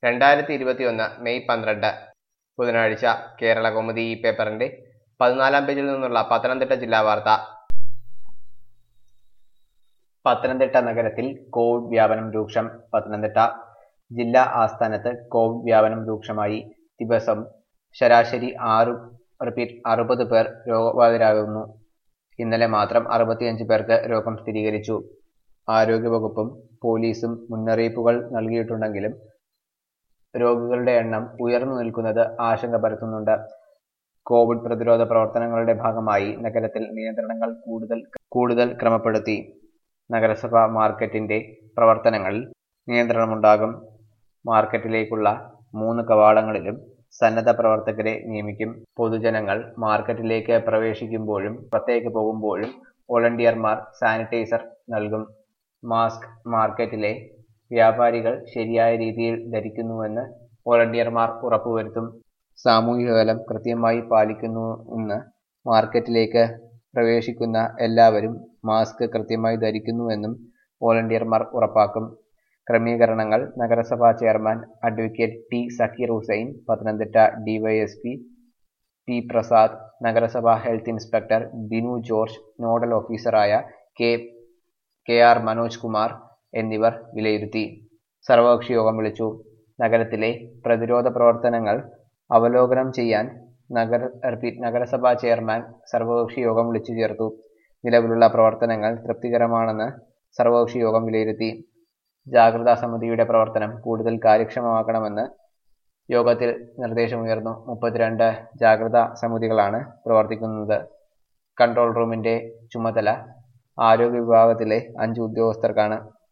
രണ്ടായിരത്തി ഇരുപത്തിയൊന്ന് മെയ് പന്ത്രണ്ട് ബുധനാഴ്ച കേരള കൗമുദി ഈ പേപ്പറിന്റെ പതിനാലാം പേജിൽ നിന്നുള്ള പത്തനംതിട്ട ജില്ലാ വാർത്ത പത്തനംതിട്ട നഗരത്തിൽ കോവിഡ് വ്യാപനം രൂക്ഷം പത്തനംതിട്ട ജില്ലാ ആസ്ഥാനത്ത് കോവിഡ് വ്യാപനം രൂക്ഷമായി ദിവസം ശരാശരി ആറ് റിപ്പീറ്റ് അറുപത് പേർ രോഗബാധിതരാകുന്നു ഇന്നലെ മാത്രം അറുപത്തിയഞ്ച് പേർക്ക് രോഗം സ്ഥിരീകരിച്ചു ആരോഗ്യവകുപ്പും പോലീസും മുന്നറിയിപ്പുകൾ നൽകിയിട്ടുണ്ടെങ്കിലും രോഗികളുടെ എണ്ണം ഉയർന്നു നിൽക്കുന്നത് ആശങ്ക പരത്തുന്നുണ്ട് കോവിഡ് പ്രതിരോധ പ്രവർത്തനങ്ങളുടെ ഭാഗമായി നഗരത്തിൽ നിയന്ത്രണങ്ങൾ കൂടുതൽ കൂടുതൽ ക്രമപ്പെടുത്തി നഗരസഭ മാർക്കറ്റിന്റെ പ്രവർത്തനങ്ങളിൽ നിയന്ത്രണമുണ്ടാകും മാർക്കറ്റിലേക്കുള്ള മൂന്ന് കവാടങ്ങളിലും സന്നദ്ധ പ്രവർത്തകരെ നിയമിക്കും പൊതുജനങ്ങൾ മാർക്കറ്റിലേക്ക് പ്രവേശിക്കുമ്പോഴും പുറത്തേക്ക് പോകുമ്പോഴും വോളണ്ടിയർമാർ സാനിറ്റൈസർ നൽകും മാസ്ക് മാർക്കറ്റിലെ വ്യാപാരികൾ ശരിയായ രീതിയിൽ ധരിക്കുന്നുവെന്ന് വോളണ്ടിയർമാർ ഉറപ്പുവരുത്തും സാമൂഹിക കൃത്യമായി പാലിക്കുന്നു എന്ന് മാർക്കറ്റിലേക്ക് പ്രവേശിക്കുന്ന എല്ലാവരും മാസ്ക് കൃത്യമായി ധരിക്കുന്നുവെന്നും വോളണ്ടിയർമാർ ഉറപ്പാക്കും ക്രമീകരണങ്ങൾ നഗരസഭാ chairman advocate T Zakir Hussain Pathanamthitta DYSP P Prasad നഗരസഭാ health inspector Binu George nodal ഓഫീസറായ K K R Manoj Kumar എന്നിവർ വിലയിരുത്തി സർവകക്ഷി യോഗം വിളിച്ചു നഗരത്തിലെ പ്രതിരോധ പ്രവർത്തനങ്ങൾ അവലോകനം ചെയ്യാൻ നഗര റിപ്പീറ്റ് നഗരസഭാ ചെയർമാൻ സർവകക്ഷി യോഗം വിളിച്ചു ചേർത്തു നിലവിലുള്ള പ്രവർത്തനങ്ങൾ തൃപ്തികരമാണെന്ന് സർവകക്ഷി യോഗം വിലയിരുത്തി ജാഗ്രതാ സമിതിയുടെ പ്രവർത്തനം കൂടുതൽ കാര്യക്ഷമമാക്കണമെന്ന് യോഗത്തിൽ നിർദ്ദേശമുയർന്നു മുപ്പത്തിരണ്ട് ജാഗ്രതാ സമിതികളാണ് പ്രവർത്തിക്കുന്നത് കൺട്രോൾ റൂമിന്റെ ചുമതല ആരോഗ്യ വിഭാഗത്തിലെ അഞ്ച് ഉദ്യോഗസ്ഥർക്കാണ്